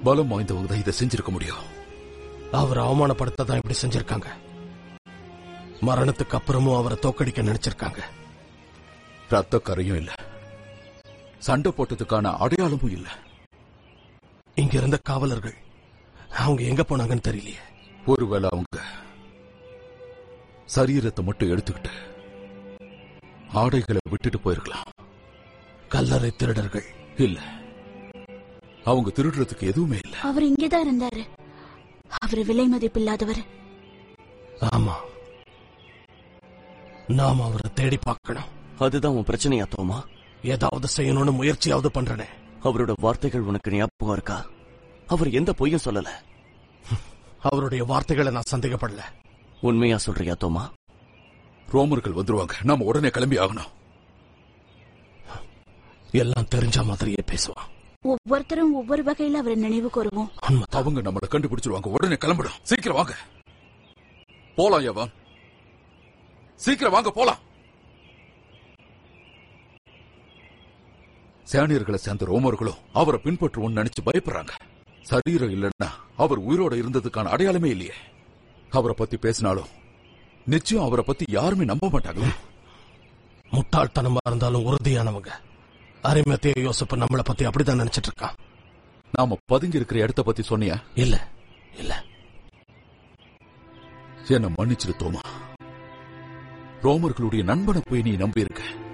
பலம் வாய்ந்தவங்க தான் இதை செஞ்சிருக்க முடியும் அவர் அவமானப்படுத்த தான் இப்படி செஞ்சிருக்காங்க மரணத்துக்கு அப்புறமும் அவரை தோக்கடிக்க நினைச்சிருக்காங்க ரத்த கரையும் இல்ல சண்டை போட்டதுக்கான அடையாளமும் இல்ல இங்க இருந்த காவலர்கள் அவங்க எங்க போனாங்கன்னு தெரியலையே ஒருவேளை அவங்க சரீரத்தை மட்டும் எடுத்துக்கிட்டு ஆடைகளை விட்டுட்டு போயிருக்கலாம் கல்லறை திருடர்கள் இல்ல அவங்க திருடுறதுக்கு எதுவுமே இல்ல அவர் இங்கேதான் இருந்தாரு அவர் விலை மதிப்பில்லாதவர் ஆமா நாம அவரை தேடி பார்க்கணும் அதுதான் உன் பிரச்சனையா தோமா ஏதாவது செய்யணும்னு முயற்சியாவது பண்றனே அவரோட வார்த்தைகள் உனக்கு ஞாபகம் இருக்கா அவர் எந்த பொய்யும் சொல்லல அவருடைய வார்த்தைகளை நான் சந்தேகப்படல உண்மையா சொல்றியா தோமா ரோமர்கள் வந்துருவாங்க நாம உடனே கிளம்பி ஆகணும் எல்லாம் தெரிஞ்ச மாதிரியே பேசுவான் ஒவ்வொருத்தரும் ஒவ்வொரு வகையில அவரை நினைவு கூறுவோம் உண்மைதான் அவங்க நம்மள கண்டுபிடிச்சிருவாங்க உடனே கிளம்பிடும் சீக்கிரம் வாங்க போலாம் யவான் சீக்கிரம் வாங்க போலாம் சேனியர்களை சேர்ந்த ரோமர்களும் அவரை பின்பற்றுவோம்னு நினைச்சு பயப்படுறாங்க சரீரம் இல்லைன்னா அவர் உயிரோட இருந்ததுக்கான அடையாளமே இல்லையே அவரை பத்தி பேசினாலும் நிச்சயம் அவரை பத்தி யாருமே நம்ப மாட்டாங்களே முட்டாள்தனமா இருந்தாலும் உறுதியானவங்க அரிமத்திய யோசிப்பு நம்மளை பத்தி அப்படிதான் நினைச்சிட்டு இருக்கான் நாம பதுங்கி இருக்கிற இடத்த பத்தி சொன்னியா இல்ல இல்ல என்ன மன்னிச்சிரு தோமா ரோமர்களுடைய நண்பனை போய் நீ நம்பி இருக்க